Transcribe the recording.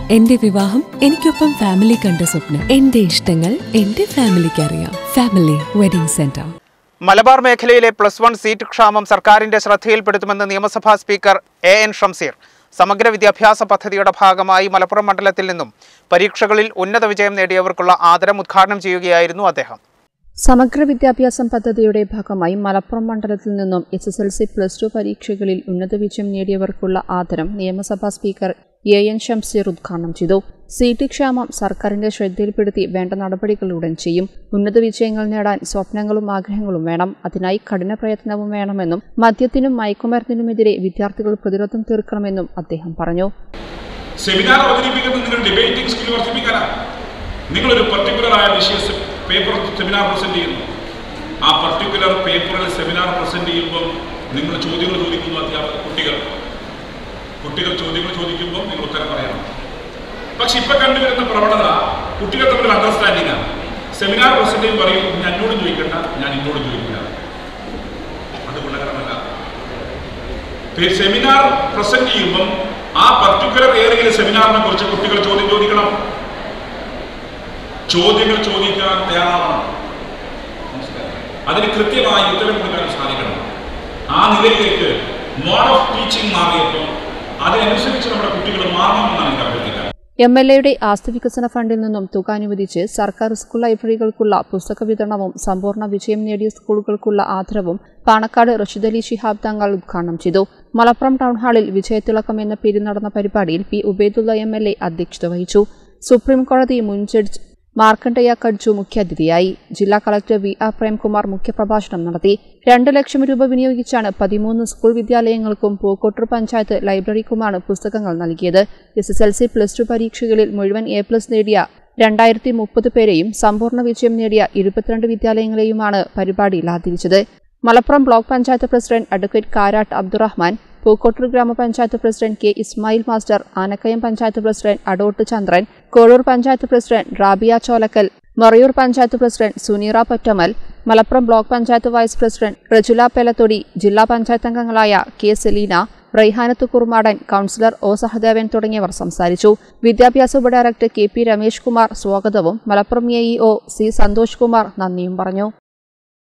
എന്റെ വിവാഹം എനിക്കൊപ്പം ഫാമിലി കണ്ട സ്വപ്നം എന്റെ ഇഷ്ടങ്ങൾ എന്റെ ഫാമിലിക്ക് അറിയാം ഫാമിലി വെഡിംഗ് സെന്റർ മലബാർ മേഖലയിലെ പ്ലസ് വൺ സീറ്റ് ക്ഷാമം സർക്കാരിന്റെ ശ്രദ്ധയിൽപ്പെടുത്തുമെന്ന് നിയമസഭാ സ്പീക്കർ എ എൻ ഷംസീർ സമഗ്ര വിദ്യാഭ്യാസ പദ്ധതിയുടെ ഭാഗമായി മലപ്പുറം മണ്ഡലത്തിൽ നിന്നും പരീക്ഷകളിൽ ഉന്നത വിജയം നേടിയവർക്കുള്ള ആദരം ഉദ്ഘാടനം ചെയ്യുകയായിരുന്നു അദ്ദേഹം സമഗ്ര വിദ്യാഭ്യാസം പദ്ധതിയുടെ ഭാഗമായി മലപ്പുറം മണ്ഡലത്തിൽ നിന്നും S S L C plus two പരീക്ഷകളിൽ ഉന്നത വിജയം നേടിയവർക്കുള്ള ആദരം നിയമസഭാ സ്പീക്കർ എ എൻ ഷംസീർ ഉദ്ഘാടനം ചെയ്തു സീറ്റ് ക്ഷാമം സർക്കാരിന്റെ ശ്രദ്ധയിൽപ്പെടുത്തി വേണ്ട നടപടികൾ ഉടൻ ചെയ്യും ഉന്നത വിജയങ്ങൾ നേടാൻ സ്വപ്നങ്ങളും ആഗ്രഹങ്ങളും വേണം അതിനായി കഠിന പ്രയത്നവും വേണമെന്നും മദ്യത്തിനും മയക്കുമരുന്നിനുമെതിരെ വിദ്യാർത്ഥികൾ പ്രതിരോധം തീർക്കണമെന്നും അദ്ദേഹം പറഞ്ഞു സെമിനാർ അവതരിപ്പിക്കുന്നത് നിങ്ങൾ ഡിബേറ്റിംഗ് സ്കിൽ വർദ്ധിപ്പിക്കാനാണ് നിങ്ങളൊരു പർട്ടിക്കുലർ ആയ വിഷയ പേപ്പർ സെമിനാർ പ്രസന്റ് ചെയ്യുന്നു ആ പർട്ടിക്കുലർ പേപ്പറിൽ സെമിനാർ പ്രസന്റ് ചെയ്യുമ്പോൾ നിങ്ങൾ ചോദ്യങ്ങൾ ചോദിക്കുന്നു അധ്യാപക കുട്ടികൾ കുട്ടികൾ ചോദ്യങ്ങൾ ചോദിക്കുമ്പോൾ നിങ്ങൾ ഉത്തരം പറയണം പക്ഷെ ഇപ്പൊ കണ്ടുവരുന്ന പ്രവണത കുട്ടികൾ തമ്മിൽ അണ്ടർസ്റ്റാൻഡിംഗ് ആണ് സെമിനാർ പ്രസന്റ് ചെയ്യും പറയും ഞാൻ എന്നോടും ചോദിക്കണ്ട ഞാൻ ഇന്നോടും ചോദിക്കില്ല അത് ഗുണകരമല്ല സെമിനാർ പ്രസന്റ് ചെയ്യുമ്പം ആ പർട്ടിക്കുലർ ഏരിയയിലെ സെമിനാറിനെ കുറിച്ച് കുട്ടികൾ ചോദ്യം ചോദിക്കണം ചോദ്യങ്ങൾ ചോദിക്കാൻ തയ്യാറാവണം അതിന് കൃത്യമായി ഉത്തരം കൊടുക്കാൻ സാധിക്കണം ആ നിലയിലേക്ക് മോഡ് ഓഫ് ടീച്ചിങ് മാറിയപ്പോൾ അതിനനുസരിച്ച് നമ്മുടെ കുട്ടികൾ മാറണമെന്നാണ് എനിക്ക് അഭ്യർത്ഥിക്കാൻ എം എൽ എയുടെ ആസ്തി വികസന ഫണ്ടിൽ നിന്നും തുക അനുവദിച്ച് സർക്കാർ സ്കൂൾ ലൈബ്രറികൾക്കുള്ള പുസ്തക വിതരണവും സമ്പൂർണ്ണ വിജയം നേടിയ സ്കൂളുകൾക്കുള്ള ആദരവും പാണക്കാട് റഷീദലി ശിഹാബ് തങ്ങൾ ഉദ്ഘാടനം ചെയ്തു മലപ്പുറം ടൗൺ ഹാളിൽ വിജയത്തിളക്കം എന്ന പേരിൽ നടന്ന പരിപാടിയിൽ P Ubaidullah M L A അധ്യക്ഷത വഹിച്ചു സുപ്രീം കോടതി മുൻ ജഡ്ജ് മാർക്കണ്ഡയ്യ കഡ്ജു മുഖ്യാതിഥിയായി ജില്ലാ കളക്ടർ വി ആർ പ്രേംകുമാർ മുഖ്യപ്രഭാഷണം നടത്തി രണ്ട് ലക്ഷം രൂപ വിനിയോഗിച്ചാണ് പതിമൂന്ന് സ്കൂൾ വിദ്യാലയങ്ങൾക്കും പൂക്കോട്ടൂർ പഞ്ചായത്ത് ലൈബ്രറിക്കുമാണ് പുസ്തകങ്ങൾ നൽകിയത് S S L C plus two പരീക്ഷകളിൽ മുഴുവൻ എ പ്ലസ് നേടിയ രണ്ടായിരത്തി മുപ്പത് പേരെയും സമ്പൂർണ്ണ വിജയം നേടിയ ഇരുപത്തിരണ്ട് വിദ്യാലയങ്ങളെയുമാണ് പരിപാടിയിൽ ആദരിച്ചത് Malappuram block panchayat president advocate Karat Abdurahman Pookkottur ഗ്രാമപഞ്ചായത്ത് president K Ismail master Anakkayam panchayat president Adott Chandran Kozhur panchayat president Rabia Cholakkal Marayur panchayat president Suneera Pottamal Malappuram block panchayat vice president Rajula Pelathodi ജില്ലാ പഞ്ചായത്ത് അംഗങ്ങളായ K Selina Raihanath Kurumadan councillor O Sahadevan തുടങ്ങിയവർ സംസാരിച്ചു വിദ്യാഭ്യാസ ഉപഡയറക്ടർ കെ പി രമേഷ് കുമാർ സ്വാഗതവും Malappuram A E O C Santhosh Kumar നന്ദിയും പറഞ്ഞു